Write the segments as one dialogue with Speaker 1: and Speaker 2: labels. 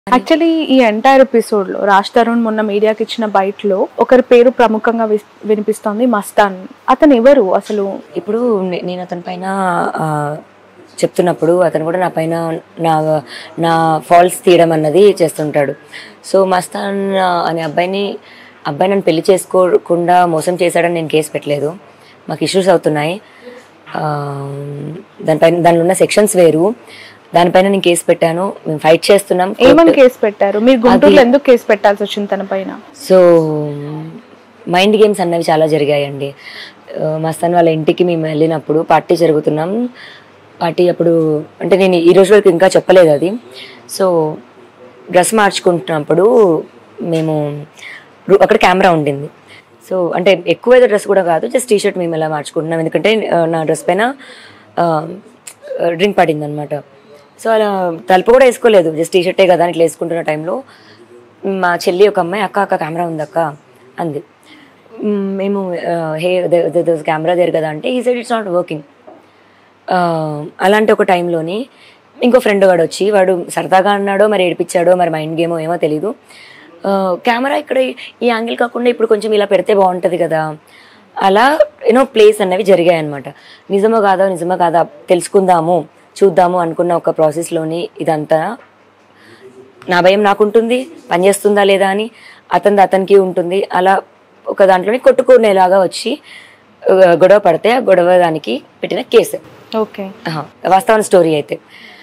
Speaker 1: Actually ఈ entire episode లో రాజ్ తరుణ్ మొన్న మీడియాకి ఇచ్చిన బయట లో ఒకరి పేరు ప్రముఖంగా విస్- వినిపిస్తోంది మస్తాన్ అతను ఎవరు అసలు
Speaker 2: ఇప్పుడు నే- నేను అతని పైన ఆ, చెప్తున్నప్పుడు అతను కూడా నా పైన నా నా ఫాల్స్ తీయడం అన్నది చేస్తుంటాడు సో మస్తాన్ ఆ, అనే అబ్బాయిని అబ్బాయి నన్ను పెళ్లి చేసుకోకుండా మోసం చేశాడని నేను కేసు పెట్టలేదు మాకు ఇష్యూస్ అవుతున్నాయి ఆ, దానిపైన దానిలో ఉన్న సెక్షన్స్ వేరు దానిపైన నేను కేసు పెట్టాను మేము ఫైట్ చేస్తున్నాం
Speaker 1: ఏమని కేసు పెట్టారు మీరు గుంటూరులో ఎందుకు కేసు పెట్టాల్సి వచ్చింది తన పైన
Speaker 2: సో మైండ్ గేమ్స్ అన్నవి చాలా జరిగాయండి ఆ, మస్తాన్ వాళ్ళ ఇంటికి మేము వెళ్ళినప్పుడు పార్టీ జరుగుతున్నాం పార్టీ అప్పుడు అంటే నేను ఈ రోజు వరకు ఇంకా చెప్పలేదు అది సో డ్రెస్ మార్చుకుంటున్నప్పుడు మేము రు- అక్కడ కెమెరా ఉండింది సో అంటే ఎక్కువ ఏదో డ్రెస్ కూడా కాదు జస్ట్ టీ షర్ట్ మేము ఇలా మార్చుకుంటున్నాం ఎందుకంటే ఆ, నా డ్రెస్ పైన డ్రింక్ పడింది అనమాట సో అలా తలుపు కూడా వేసుకోలేదు జస్ట్ టీ షర్టే కదా అని ఇట్లా వేసుకుంటున్న టైంలో మా చెల్లి ఒక అమ్మాయి అక్క అక్క కెమెరా ఉంది అక్క అంది మ్, మేము హే కెమెరా దేర్ కదా అంటే ఈ సైడ్ ఇట్స్ నాట్ వర్కింగ్ అలాంటి ఒక టైంలోని ఇంకో ఫ్రెండ్ వాడు వచ్చి వాడు సరదాగా అన్నాడో మరి ఏడిపించాడో మరి మైండ్ గేమో ఏమో తెలీదు కెమెరా ఇక్కడ ఈ యాంగిల్ కాకుండా ఇప్పుడు కొంచెం ఇలా పెడితే బాగుంటుంది కదా అలా యూనో ప్లేస్ అనేవి జరిగాయి అనమాట నిజమో కాదో నిజమో కాదా తెలుసుకుందాము చూద్దాము అనుకున్న ఒక ప్రాసెస్లోని ఇదంతా నా భయం నాకుంటుంది పనిచేస్తుందా లేదా అని అతనిది అతనికి ఉంటుంది అలా ఒక దాంట్లోనే కొట్టుకునేలాగా వచ్చి ఆ, గొడవ పడితే ఆ గొడవ దానికి పెట్టిన కేసు
Speaker 1: ఓకే
Speaker 2: ఆహా, వాస్తవానికి స్టోరీ అయితే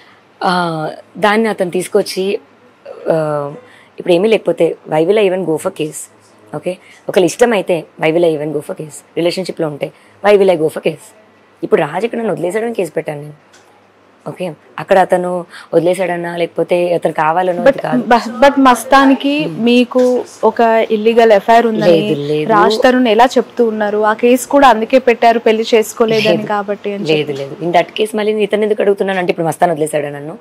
Speaker 2: ఆ, దాన్ని అతను తీసుకొచ్చి ఆ, ఇప్పుడు ఏమీ లేకపోతే why will even go for case okay ఒకళ్ళు ఇష్టం అయితే why will even go for case రిలేషన్షిప్లో ఉంటే why will I go for case ఇప్పుడు రాజు ఇక్కడ నన్ను వదిలేసాడని కేసు పెట్టాను నేను ఓకే అక్కడ అతను వదిలేసాడన్నా లేకపోతే అతను కావాలనో అది కాదు
Speaker 1: బట్ మస్తానికి మీకు ఒక ఇల్లీగల్ ఎఫ్ఐఆర్ ఉందని
Speaker 2: లేదు, లేదు.
Speaker 1: రాజ్ తరుణ్ ఎలా చెప్తూ ఉన్నారు ఆ కేసు కూడా అందుకే పెట్టారు పెళ్లి చేసుకోలేదని కాబట్టి అని
Speaker 2: లేదు లేదు ఇన్ దట్ కేస్ మళ్ళీ నేను ఇతను ఎందుకు అడుగుతున్నాను అంటే ఇప్పుడు మస్తాన్ వదిలేశాడు నన్ను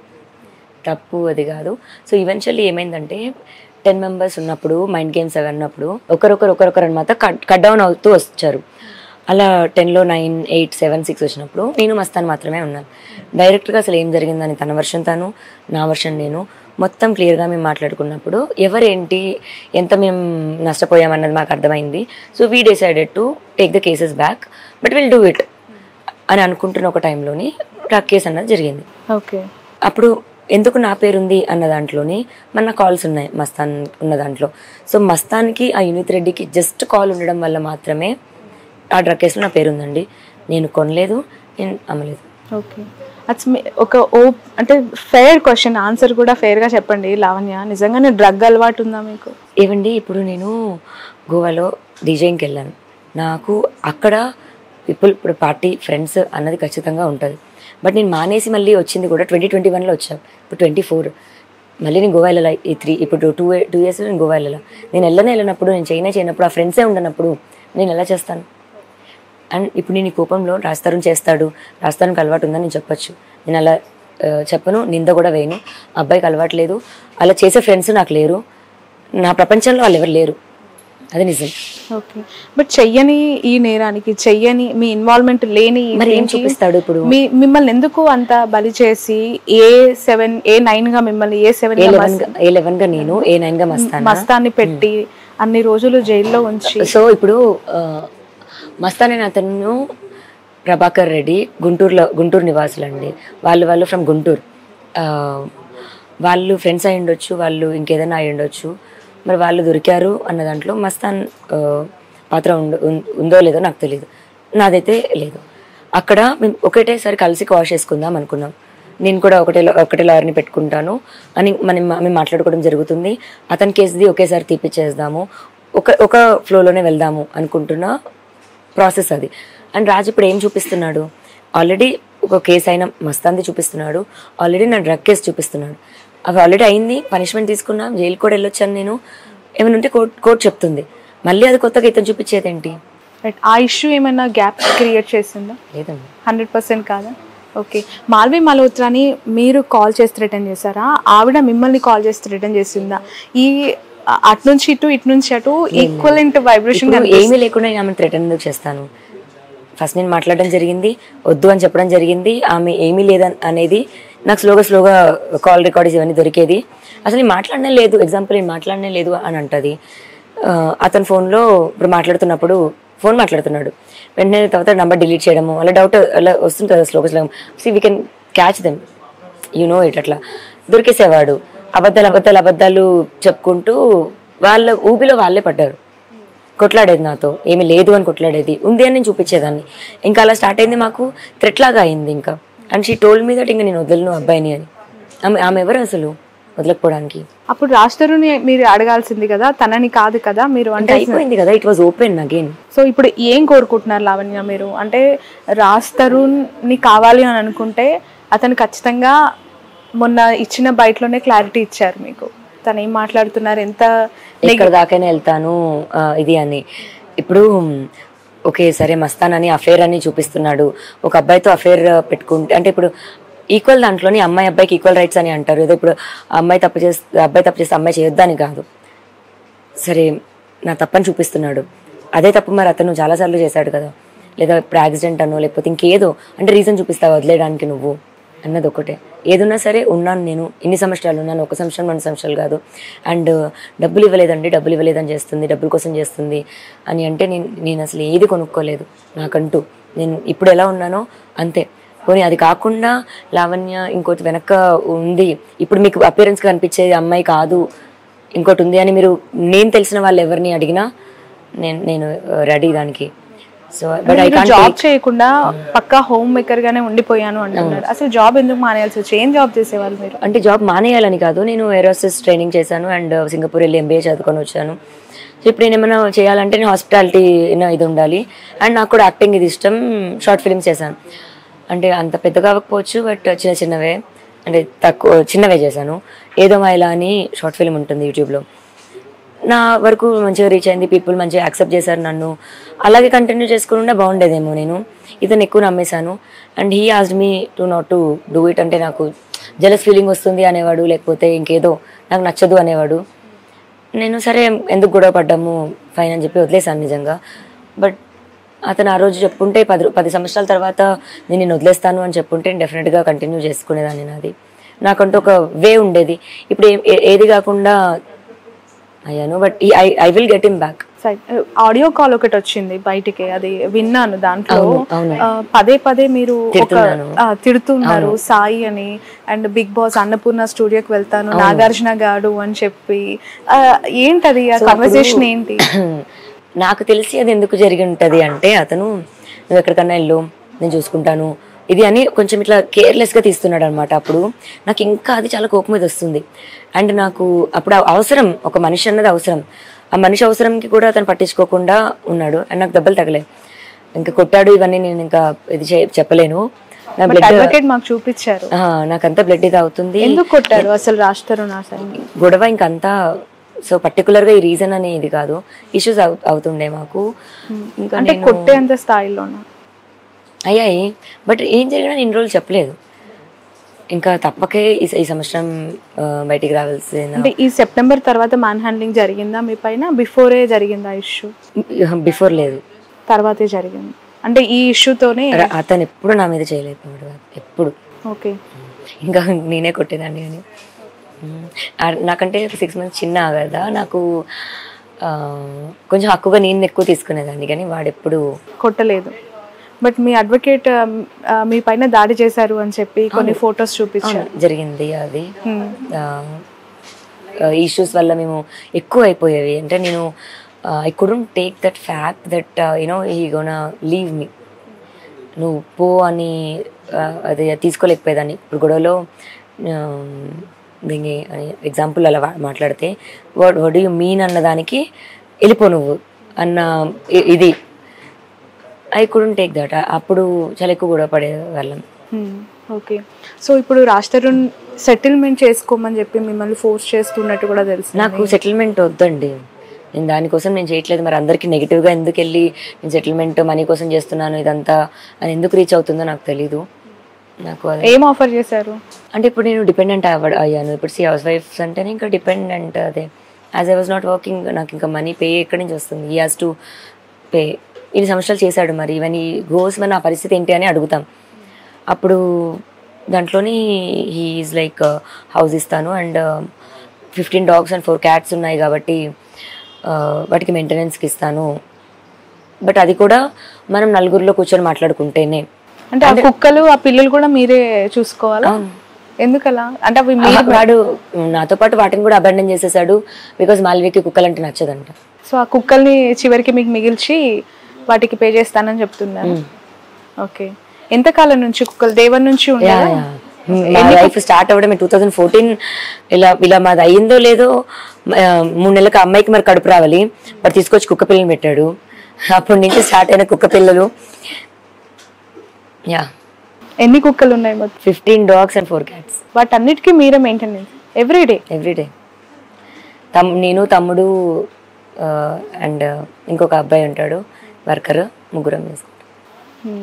Speaker 2: తప్పు అది కాదు సో ఈవెన్చువల్లీ ఏమైందంటే టెన్ మెంబర్స్ ఉన్నప్పుడు మైండ్ గేమ్స్ అవి అన్నప్పుడు ఒకరొకరు ఒకరొకరు అనమాట కట్ కట్ డౌన్ అవుతూ వచ్చారు అలా టెన్లో నైన్ ఎయిట్ సెవెన్ సిక్స్ వచ్చినప్పుడు నేను మస్తాన్ మాత్రమే ఉన్నాను డైరెక్ట్గా అసలు ఏం జరిగిందని తన వర్షన్ తను నా వర్షన్ నేను మొత్తం క్లియర్గా మేము మాట్లాడుకున్నప్పుడు ఎవరేంటి ఎంత మేము నష్టపోయామన్నది మాకు అర్థమైంది so we decided to take the cases back but will do it అని అనుకుంటున్న ఒక టైంలోని ట్రక్ కేసు అన్నది జరిగింది
Speaker 1: ఓకే
Speaker 2: అప్పుడు ఎందుకు నా పేరుంది అన్న దాంట్లోని మన కాల్స్ ఉన్నాయి మస్తాన్ ఉన్న దాంట్లో సో మస్తాన్కి ఆ యూనిత్ రెడ్డికి జస్ట్ కాల్ ఉండడం వల్ల మాత్రమే ఆ డ్రగ్ కేసులో నా పేరు ఉందండి నేను కొనలేదు నేను అమ్మలేదు
Speaker 1: ఓకే అట్స్ ఒక ఓ అంటే ఫెయిర్ క్వశ్చన్ ఆన్సర్ కూడా ఫెయిర్ గా చెప్పండి లావణ్య నిజంగానే డ్రగ్ అలవాటు ఉందా మీకు
Speaker 2: ఏవండి ఇప్పుడు నేను గోవాలో డీజేయింగ్కి వెళ్ళాను నాకు అక్కడ పీపుల్ ఇప్పుడు పార్టీ ఫ్రెండ్స్ అన్నది ఖచ్చితంగా ఉంటుంది బట్ నేను మానేసి మళ్ళీ వచ్చింది కూడా ట్వంటీ ట్వంటీ వన్లో వచ్చాను ఇప్పుడు ట్వంటీ ఫోర్ మళ్ళీ నేను గోవా వెళ్ళాలి ఈ త్రీ ఇప్పుడు టూ టూ ఇయర్స్లో నేను గోవా వెళ్ళాలి నేను వెళ్ళనే వెళ్ళినప్పుడు నేను చైనా చేయనప్పుడు ఆ ఫ్రెండ్సే ఉండనప్పుడు నేను ఎలా చేస్తాను అండ్ ఇప్పుడు నేను ఈ కోపంలో రాస్తారుని చేస్తాడు రాస్తారునికి అలవాటు ఉందని నేను చెప్పొచ్చు నేను అలా ఆ, చెప్పను నింద కూడా వేయను అబ్బాయికి అలవాటు లేదు అలా చేసే ఫ్రెండ్స్ నాకు లేరు నా ప్రపంచంలో వాళ్ళు ఎవరు లేరు అది నిజం
Speaker 1: ఓకే బట్ చెయ్యని ఈ నేరానికి చెయ్యని మీ ఇన్వాల్వ్మెంట్ లేని ఈ
Speaker 2: మరి ఏం
Speaker 1: దీనికి
Speaker 2: చూపిస్తాడు ఇప్పుడు
Speaker 1: మీ మిమ్మల్ని ఎందుకు అంత బలి చేసి ఏ సెవెన్ ఏ నైన్ గా మిమ్మల్ని ఏ సెవెన్
Speaker 2: ఏ లెవెన్ గా ఏ లెవెన్ గా నేను ఏ నైన్ గా మస్తాను
Speaker 1: మస్తాన్ని పెట్టి అన్ని రోజులు జైల్లో ఉంచి
Speaker 2: సో ఇప్పుడు ఆ, మస్తాన్ అనే అతను ప్రభాకర్ రెడ్డి గుంటూరులో గుంటూరు నివాసులండి వాళ్ళు వాళ్ళు ఫ్రమ్ గుంటూరు ఆ, వాళ్ళు ఫ్రెండ్స్ అయి ఉండొచ్చు వాళ్ళు ఇంకేదైనా అయి ఉండొచ్చు మరి వాళ్ళు దొరికారు అన్న దాంట్లో మస్తాన్ ఆ, పాత్ర ఉండ ఉం- ఉందో లేదో నాకు తెలియదు నాదైతే లేదు అక్కడ మేము ఒకటేసారి కలిసి వాష్ చేసుకుందాం అనుకున్నాం నేను కూడా ఒకటే ఒకటే లాయర్ని పెట్టుకుంటాను అని మనం మేము మాట్లాడుకోవడం జరుగుతుంది అతని కేసుది ఒకేసారి తీపిచ్చేద్దాము ఒక ఒక ఫ్లోలోనే వెళ్దాము అనుకుంటున్న ప్రాసెస్ అది అండ్ రాజు ఇప్పుడు ఏం చూపిస్తున్నాడు ఆల్రెడీ ఒక కేసు అయిన మస్తాంది చూపిస్తున్నాడు ఆల్రెడీ నా డ్రగ్ కేసు చూపిస్తున్నాడు అవి ఆల్రెడీ అయింది పనిష్మెంట్ తీసుకున్నాం జైలు కూడా వెళ్ళొచ్చాను నేను ఏమైనా ఉంటే కోర్ట్ కోర్ట్ చెప్తుంది మళ్ళీ అది కొత్తగా ఇతను చూపించేదేంటి
Speaker 1: Right. ఆ ఇష్యూ ఏమైనా గ్యాప్ క్రియేట్ చేసిందా
Speaker 2: లేదండి
Speaker 1: హండ్రెడ్ పర్సెంట్ కాదా ఓకే మాల్వి మల్హోత్రాని మీరు కాల్ చేసి రిటర్న్ చేశారా ఆవిడ మిమ్మల్ని కాల్ చేసి రిటర్న్ చేసిందా ఈ అ- అటు నుంచి ఇటు ఇటు నుంచి అటు ఈక్వలెంట్ వైబ్రేషన్
Speaker 2: ఇప్పుడు ఏమీ లేకుండా నేను ఆమె థ్రెటన్ ఎందుకు చేస్తాను ఫస్ట్ నేను మాట్లాడడం జరిగింది వద్దు అని చెప్పడం జరిగింది ఆమె ఏమీ లేదని అనేది నాకు స్లోగా స్లోగా కాల్ రికార్డ్స్ ఇవన్నీ దొరికేది అసలు నేను మాట్లాడనే లేదు ఎగ్జాంపుల్ నేను మాట్లాడనే లేదు అని అంటది ఆ, అతని ఫోన్లో ఇప్పుడు మాట్లాడుతున్నప్పుడు ఫోన్ మాట్లాడుతున్నాడు వెంటనే తర్వాత నెంబర్ డిలీట్ చేయడము అలా డౌట్ అలా వస్తుంది కదా స్లోగా స్లోగా see we can catch them you know it అట్లా దొరికేసేవాడు అబద్ధాలు అబద్ధాలు అబద్ధాలు చెప్పుకుంటూ వాళ్ళ ఊబిలో వాళ్ళే పడ్డారు కొట్లాడేది నాతో ఏమీ లేదు అని కొట్లాడేది ఉంది అని నేను చూపించేదాన్ని ఇంకా అలా స్టార్ట్ అయింది మాకు థ్రెట్ లాగా అయింది ఇంకా and she told me that ఇంకా నేను వదలను అబ్బాయిని అని ఆమె ఆమె ఎవరు అసలు వదలకపోవడానికి
Speaker 1: అప్పుడు రాజ్తరుణ్ని మీరు అడగాల్సింది కదా తనని కాదు కదా మీరు
Speaker 2: అంటే
Speaker 1: అంటే
Speaker 2: అయిపోయింది కదా it was open again
Speaker 1: so ఇప్పుడు ఏం కోరుకుంటున్నారు లావణ్య మీరు అంటే రాజ్ తరుణ్ని కావాలి అని అనుకుంటే అతను ఖచ్చితంగా మొన్న ఇచ్చిన బయటలోనే క్లారిటీ ఇచ్చారు మీకు తను ఏం మాట్లాడుతున్నారు ఎంత
Speaker 2: ఎక్కడ దాకైనా వెళ్తాను ఆ, ఇది అని ఇప్పుడు ఓకే సరే మస్తానని అఫేర్ అని చూపిస్తున్నాడు ఒక అబ్బాయితో అఫేర్ పెట్టుకుంటే అంటే ఇప్పుడు ఈక్వల్ దాంట్లోని అమ్మాయి అబ్బాయికి ఈక్వల్ రైట్స్ అని అంటారు ఏదో ఇప్పుడు అమ్మాయి తప్పు చేస్తే అబ్బాయి తప్పు చేస్తే అమ్మాయి చేయొద్దని కాదు సరే నా తప్పని చూపిస్తున్నాడు అదే తప్పు మరి అతను చాలాసార్లు చేశాడు కదా లేదా ఇప్పుడు యాక్సిడెంట్ అనో లేకపోతే ఇంకేదో అంటే రీజన్ చూపిస్తావు వదిలేయడానికి నువ్వు అన్నది ఒకటే ఏదున్నా సరే ఉన్నాను నేను ఇన్ని సంవత్సరాలు ఉన్నాను ఒక సంవత్సరం రెండు సంవత్సరాలు కాదు అండ్ డబ్బులు ఇవ్వలేదండి డబ్బులు ఇవ్వలేదని చేస్తుంది డబ్బుల కోసం చేస్తుంది అని అంటే నేను నేను అసలు ఏది కొనుక్కోలేదు నాకంటూ నేను ఇప్పుడు ఎలా ఉన్నానో అంతే పోనీ అది కాకుండా లావణ్య ఇంకోటి వెనక ఉంది ఇప్పుడు మీకు అపియరెన్స్ కనిపించేది అమ్మాయి కాదు ఇంకోటి ఉంది అని మీరు నేను తెలిసిన వాళ్ళు ఎవరిని అడిగినా నేను నేను రెడీ దానికి సో బట్ ఐ
Speaker 1: మీరు
Speaker 2: కాంట్
Speaker 1: జాబ్ చేయకుండా పక్కా హోమ్ మేకర్ గానే ఉండిపోయాను అంటున్నారు అసలు జాబ్ ఎందుకు మానేయాల్సి వచ్చి ఏం జాబ్ చేసేవాళ్ళు మీరు
Speaker 2: అంటే జాబ్ మానేయాలని కాదు నేను ఏరోసిస్ ట్రైనింగ్ చేశాను అండ్ సింగపూర్ వెళ్ళి ఎంబీఏ చదువుకొని వచ్చాను సో ఇప్పుడు నేను ఏమైనా చేయాలంటే నేను హాస్పిటాలిటీ ఇది ఉండాలి అండ్ నాకు కూడా యాక్టింగ్ ఇది ఇష్టం షార్ట్ ఫిల్మ్స్ చేశాను అంటే అంత పెద్ద కాకపోవచ్చు బట్ చిన్న చిన్నవే అంటే తక్కువ చిన్నవే చేశాను ఏదో మైలా అని షార్ట్ ఫిల్మ్ ఉంటుంది యూట్యూబ్లో నా వరకు మంచిగా రీచ్ అయింది పీపుల్ మంచిగా యాక్సెప్ట్ చేశారు నన్ను అలాగే కంటిన్యూ చేసుకుని ఉంటే బాగుండేదేమో నేను ఇతను ఎక్కువ నమ్మేశాను and he asked me to not to do it అంటే నాకు జలస్ ఫీలింగ్ వస్తుంది అనేవాడు లేకపోతే ఇంకేదో నాకు నచ్చదు అనేవాడు నేను సరే ఎందుకు గొడవ పడ్డాము ఫైన్ అని చెప్పి వదిలేశాను నిజంగా బట్ అతను ఆ రోజు చెప్పుంటే పది రో- పది సంవత్సరాల తర్వాత నేను నేను వదిలేస్తాను అని చెప్పుంటే డెఫినెట్గా కంటిన్యూ చేసుకునేదాన్ని నాది నాకంటూ ఒక వే ఉండేది ఇప్పుడు ఏ- ఏ- ఏది కాకుండా అయ్యాను but I I will get him back
Speaker 1: audio call ఒకటి వచ్చింది బయటికి అది విన్నాను దాంట్లో
Speaker 2: అవును, అవును.
Speaker 1: ఆ, పదే పదే మీరు ఒక
Speaker 2: తిడుతున్నాను.
Speaker 1: ఆ, తిడుతున్నారు సాయి అని అండ్ బిగ్ బాస్ అన్నపూర్ణ స్టూడియోకి వెళ్తాను నాగార్జున గాడు అని చెప్పి ఆ, ఏంటది ఆ కన్వర్సేషన్ ఏంటి
Speaker 2: నాకు తెలిసి అది ఎందుకు జరిగి ఉంటది అంటే అతను నువ్వు ఎక్కడికన్నా వెళ్ళు నేను చూసుకుంటాను ఇది అని కొంచెం ఇట్లా కేర్లెస్గా తీస్తున్నాడు అనమాట అప్పుడు నాకు ఇంకా అది చాలా కోపం మీద వస్తుంది అండ్ నాకు అప్పుడు ఆ అవసరం ఒక మనిషి అన్నది అవసరం ఆ మనిషి అవసరంకి కూడా అతను పట్టించుకోకుండా ఉన్నాడు అండ్ నాకు దెబ్బలు తగలే ఇంకా కొట్టాడు ఇవన్నీ నేను ఇంకా ఇది చే- చెప్పలేను నా
Speaker 1: బట్
Speaker 2: బ్లడ్
Speaker 1: అడ్వకేట్ మాకు చూపించారు
Speaker 2: నాకంతా బ్లడ్ ఇది అవుతుంది
Speaker 1: ఎందుకు కొట్టారు అసలు రాస్తారు నా సాయి
Speaker 2: గొడవ ఇంకంతా సో పర్టికులర్గా ఈ రీజన్ అనే ఇది కాదు ఇష్యూస్ అవుతుండే మాకు ఇంకా
Speaker 1: అంటే
Speaker 2: నేను
Speaker 1: కొట్టేంత స్థాయిలోనా
Speaker 2: అయ్యాయి బట్ ఏం జరిగినా నేను ఇన్ని రోజులు చెప్పలేదు ఇంకా తప్పకే ఈ ఈ సంవత్సరం ఆ, బయటికి రావాల్సిన
Speaker 1: అంటే ఈ సెప్టెంబర్ తర్వాత మ్యాన్ హ్యాండ్లింగ్ జరిగిందా మీ పైన బిఫోరే జరిగిందా ఇష్యూ
Speaker 2: బిఫోర్ లేదు
Speaker 1: తర్వాతే జరిగింది అంటే ఈ ఇష్యూతోనే
Speaker 2: ర- అతను ఎప్పుడు నా మీద చేయలేకపోయాడు ఎప్పుడు
Speaker 1: ఓకే
Speaker 2: ఇంకా నేనే కొట్టేదాన్ని అని మ్మ్. ఆ- నాకంటే సిక్స్ మంత్స్ చిన్న కదా నాకు ఆ, కొంచెం హక్కుగా నేను ఎక్కువ తీసుకునేదాన్ని కానీ వాడెప్పుడు
Speaker 1: కొట్టలేదు బట్ మీ అడ్వకేట్ మీ పైన దాడి చేశారు అని చెప్పి కొన్ని ఫొటోస్ చూపించారు
Speaker 2: జరిగింది అది
Speaker 1: Hmm.
Speaker 2: ఇష్యూస్ వల్ల మేము ఎక్కువ అయిపోయేవి అంటే నేను I couldn't take that fact that you know he gonna leave me నువ్వు పో అని uh, అది తీసుకోలేకపోయేదాన్ని ఇప్పుడు గొడవలో um, దీన్ని ఎగ్జాంపుల్ అలా వా- మాట్లాడితే వాట్ వడ్ యూ మీన్ అన్నదానికి వెళ్ళిపో నువ్వు అన్న ఇ- ఇది ఐ కుడెంట్ టేక్ దట్ అప్పుడు చాలా ఎక్కువ గొడవ పడే వాళ్ళం
Speaker 1: ఓకే సో ఇప్పుడు రాష్ట్రం సెటిల్మెంట్ చేసుకోమని చెప్పి మిమ్మల్ని ఫోర్స్ చేస్తున్నట్టు కూడా తెలుసు
Speaker 2: నాకు సెటిల్మెంట్ వద్దండి నేను దానికోసం నేను చేయట్లేదు మరి అందరికి నెగిటివ్గా ఎందుకు వెళ్ళి నేను సెటిల్మెంట్ మనీ కోసం చేస్తున్నాను ఇదంతా అని ఎందుకు రీచ్ అవుతుందో నాకు తెలీదు నాకు అది
Speaker 1: ఏం ఆఫర్ చేశారు
Speaker 2: అంటే ఇప్పుడు నేను డిపెండెంట్ అవ్వ అయ్యాను ఇప్పుడు సి హౌస్ వైఫ్స్ అంటేనే ఇంకా డిపెండెంట్ అదే as I was not working నాకు ఇంకా మనీ పే ఎక్కడి నుంచి వస్తుంది ఈ హాజ్ టు పే ఇన్ని సంవత్సరాలు చేశాడు మరి ఇవన్నీ గోస్ మరి నా పరిస్థితి ఏంటి అని అడుగుతాం అప్పుడు దాంట్లోని హీఈస్ లైక్ హౌస్ ఇస్తాను and fifteen dogs and four cats ఉన్నాయి కాబట్టి uh, వాటికి మెయింటెనెన్స్కి ఇస్తాను బట్ అది కూడా మనం నలుగురిలో కూర్చొని మాట్లాడుకుంటేనే
Speaker 1: అంటే ఆ కుక్కలు ఆ పిల్లలు కూడా మీరే చూసుకోవాలా
Speaker 2: అవును.
Speaker 1: ఎందుకలా అంటే అవి
Speaker 2: ఆహా,
Speaker 1: మీరు
Speaker 2: వాడు నాతో పాటు వాటిని కూడా అబండన్ చేసేసాడు బికాజ్ మాల్వికి కుక్కలంటే నచ్చదంట
Speaker 1: సో ఆ కుక్కల్ని చివరికి మీకు మిగిల్చి వాటికి పే చేస్తానని చెప్తున్నారు ఓకే ఎంత కాలం నుంచి కుక్కలు దేవన్ నుంచి
Speaker 2: యా,
Speaker 1: ఉండేదా
Speaker 2: యా. మా లైఫ్ స్టార్ట్ అవ్వడం టూ థౌజండ్ ఫోర్టీన్ ఇలా ఇలా మాది అయ్యిందో లేదో ఆ, మూడు నెలలకు అమ్మాయికి మరి కడుపు రావాలి మరి తీసుకొచ్చి కుక్క పిల్లలు పెట్టాడు అప్పటి నుంచి స్టార్ట్ అయిన కుక్క పిల్లలు యా
Speaker 1: ఎన్ని కుక్కలు ఉన్నాయి మొత్తం
Speaker 2: fifteen dogs and four cats
Speaker 1: వాటన్నిటికీ మీరే మెయింటెనెన్స్ ఎవ్రీ డే
Speaker 2: ఎవ్రీడే తమ్ నేను తమ్ముడు అండ్ ఇంకొక అబ్బాయి ఉంటాడు వర్కర్ ముగ్గురం చేసుకుంటాం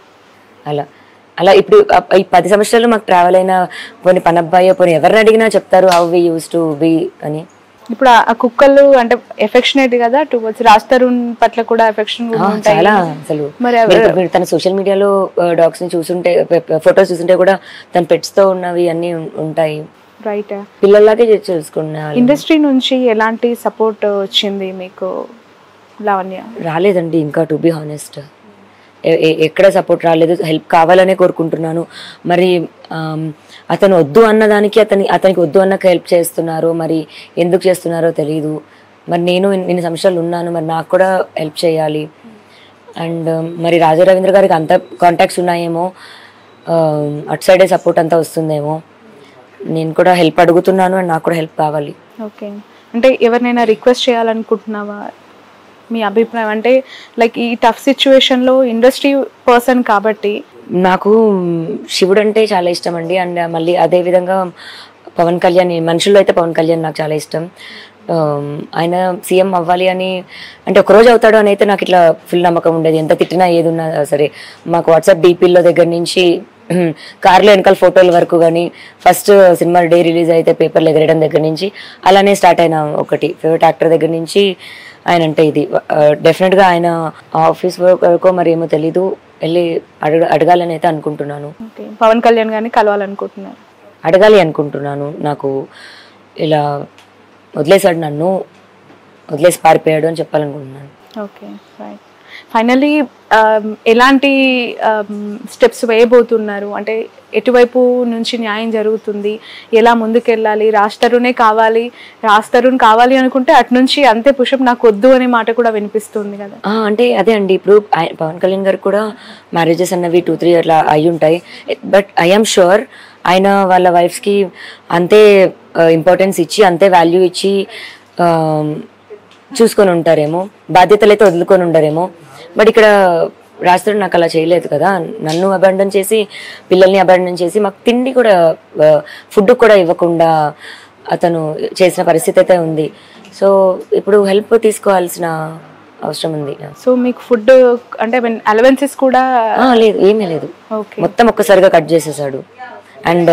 Speaker 2: అలా అలా ఇప్పుడు ఆ- ఈ పది సంవత్సరాలు మాకు ట్రావెల్ అయిన పోనీ పనబ్బాయి పోనీ ఎవరిని అడిగినా చెప్తారు how we used to be అని
Speaker 1: ఇప్పుడు ఆ- ఆ కుక్కలు అంటే ఎఫెక్షనేట్ కదా టువర్డ్స్ రాజ్ తరుణ్ పట్ల కూడా ఎఫెక్షన్
Speaker 2: ఆ,
Speaker 1: ఉంటాయి
Speaker 2: చాలా అసలు
Speaker 1: మరి
Speaker 2: మీరు- మీరు తన సోషల్ మీడియాలో డాగ్స్ ని చూసుంటే ఫొటోస్ చూసుంటే కూడా తన పెట్స్ తో ఉన్నవి అన్ని ఉం- ఉంటాయి
Speaker 1: రైట్
Speaker 2: పిల్లల్లాగే చూసుకునే వాళ్ళు.
Speaker 1: ఇండస్ట్రీ నుంచి ఎలాంటి సపోర్ట్ వచ్చింది మీకు లావణ్య
Speaker 2: రాలేదండి ఇంకా టు బి హానెస్ట్ ఎక్కడ సపోర్ట్ రాలేదు హెల్ప్ కావాలనే కోరుకుంటున్నాను మరి ఆమ్, అతను వద్దు అన్నదానికి అతని అతనికి వద్దు అన్నకు హెల్ప్ చేస్తున్నారు మరి ఎందుకు చేస్తున్నారో తెలియదు మరి నేను ఇన్ని ఇన్ని సంవత్సరాలు ఉన్నాను మరి నాకు కూడా హెల్ప్ చేయాలి అండ్ మరి రాజా రవీంద్ర గారికి అంత కాంటాక్ట్స్ ఉన్నాయేమో ఆమ్, అటు సైడే సపోర్ట్ అంతా వస్తుందేమో నేను కూడా హెల్ప్ అడుగుతున్నాను అండ్ నాకు కూడా హెల్ప్ కావాలి
Speaker 1: ఓకే అంటే ఎవరినైనా రిక్వెస్ట్ చేయాలనుకుంటున్నావా మీ అభిప్రాయం అంటే లైక్ ఈ టఫ్ సిచ్యువేషన్లో ఇండస్ట్రీ పర్సన్ కాబట్టి
Speaker 2: నాకు శివుడు అంటే చాలా ఇష్టం అండి అండ్ మళ్ళీ అదే విధంగా పవన్ కళ్యాణ్ మనుషుల్లో అయితే పవన్ కళ్యాణ్ నాకు చాలా ఇష్టం ఆమ్, ఆయన సీఎం అవ్వాలి అని అంటే ఒక రోజు అవుతాడు అని అయితే నాకు ఇట్లా ఫుల్ నమ్మకం ఉండేది ఎంత తిట్టినా ఏది ఉన్నా సరే మాకు వాట్సాప్ డీపీల్లో దగ్గర నుంచి కార్లో వెనకాల ఫోటోల వరకు కానీ ఫస్ట్ సినిమా డే రిలీజ్ అయితే పేపర్లు ఎగరడం దగ్గర నుంచి అలానే స్టార్ట్ అయిన ఒకటి ఫేవరెట్ యాక్టర్ దగ్గర నుంచి ఆయన అంటే ఇది డెఫినెట్గా ఆయన ఆఫీస్ వరకు మరి ఏమో తెలీదు వెళ్ళి అడగ అడగాలని అయితే అనుకుంటున్నాను
Speaker 1: ఓకే పవన్ కళ్యాణ్ గారిని కలవాలనుకుంటున్నారు
Speaker 2: అడగాలి అనుకుంటున్నాను నాకు ఇలా వదిలేశాడు నన్ను వదిలేసి పారిపోయాడు అని చెప్పాలనుకుంటున్నాను
Speaker 1: ఓకే రైట్ ఫైనలీ ఎలాంటి స్టెప్స్ వేయబోతున్నారు అంటే ఎటువైపు నుంచి న్యాయం జరుగుతుంది ఎలా ముందుకెళ్ళాలి రాస్తరునే కావాలి రాస్తరుని కావాలి అనుకుంటే అటు నుంచి అంతే పుషప్ నాకు వద్దు అనే మాట కూడా వినిపిస్తుంది కదా
Speaker 2: ఆ, అంటే అదే అండి ఇప్పుడు ఆయ- పవన్ కళ్యాణ్ గారు కూడా మ్యారేజెస్ అన్నవి టూ త్రీ అట్లా అయి ఉంటాయి బట్ ఐఎమ్ షూర్ ఆయన వాళ్ళ వైఫ్స్కి అంతే ఇంపార్టెన్స్ ఇచ్చి అంతే వాల్యూ ఇచ్చి ఆ, చూసుకొని ఉంటారేమో బాధ్యతలు అయితే వదులుకొని ఉండరేమో బట్ ఇక్కడ రాష్ట్రం నాకు అలా చేయలేదు కదా నన్ను అబండన్ చేసి పిల్లల్ని అబండన్ చేసి మాకు తిండి కూడా ఫుడ్ కూడా ఇవ్వకుండా అతను చేసిన పరిస్థితి అయితే ఉంది సో ఇప్పుడు హెల్ప్ తీసుకోవాల్సిన అవసరం ఉంది
Speaker 1: సో మీకు ఫుడ్ అంటే మీన్ అలవెన్సెస్ కూడా
Speaker 2: ఆ, లేదు ఏమీ లేదు
Speaker 1: ఓకే
Speaker 2: మొత్తం ఒక్కసారిగా కట్ చేసేసాడు అండ్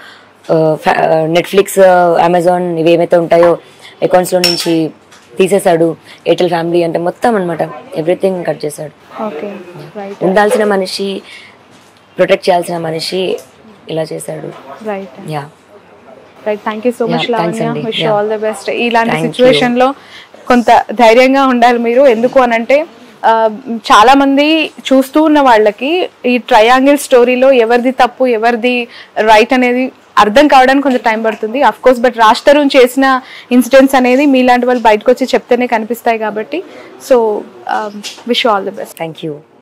Speaker 2: నెట్ఫ్లిక్స్ అమెజాన్ ఇవి ఏమైతే ఉంటాయో అకౌంట్స్లో నుంచి తీసేశాడు ఎయిర్టెల్ ఫ్యామిలీ అంటే మొత్తం అనమాట ఎవ్రీథింగ్ కట్ చేశాడు
Speaker 1: ఓకే రైట్
Speaker 2: ఉండాల్సిన మనిషి ప్రొటెక్ట్ చేయాల్సిన మనిషి ఇలా చేశాడు
Speaker 1: right
Speaker 2: yeah
Speaker 1: right thank you so much
Speaker 2: Yeah, thanks
Speaker 1: Lavanya
Speaker 2: అండి.
Speaker 1: Wish
Speaker 2: Yeah.
Speaker 1: All the best ఇలాంటి
Speaker 2: Thank
Speaker 1: సిచ్యువేషన్ లో కొంత ధైర్యంగా ఉండాలి మీరు ఎందుకు అనంటే ఆ, చాలా మంది చూస్తూ ఉన్న వాళ్ళకి ఈ ట్రయాంగిల్ స్టోరీలో ఎవరిది తప్పు ఎవరిది రైట్ అనేది అర్థం కావడానికి కొంచెం టైం పడుతుంది అఫ్ కోర్స్ బట్ రాష్ట్రం చేసిన ఇన్సిడెంట్స్ అనేది మీలాంటి వాళ్ళు బయటకు వచ్చి చెప్తేనే కనిపిస్తాయి కాబట్టి so wish all the best
Speaker 2: thank you